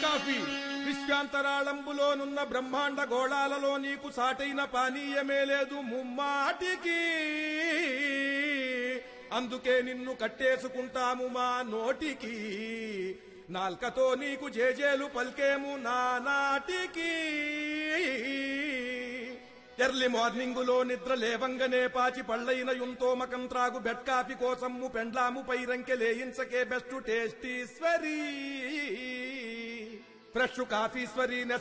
coffee విశ్వాంతరాళంబులోనున్న బ్రహ్మాండ గోళాలలో నీకు సాటైన పానీయమే లేదు ముమ్మాటికి అందుకే నిన్ను కట్టేసుకుంటాము మా నోటికి నాల్కతో నీకు జేజేలు పల్కేము నానాటికి ఎర్లీ మార్నింగులో నిద్ర లేవంగనే పాచి పళ్ళైన యుంతో మకం త్రాగు బెడ్ కాఫీ కోసమ్ము పెండ్లాము పైరంకె లేయించకే బెస్ట్ టేస్టీశ్వరీ ఫ్రెష్ కాఫీశ్వరీ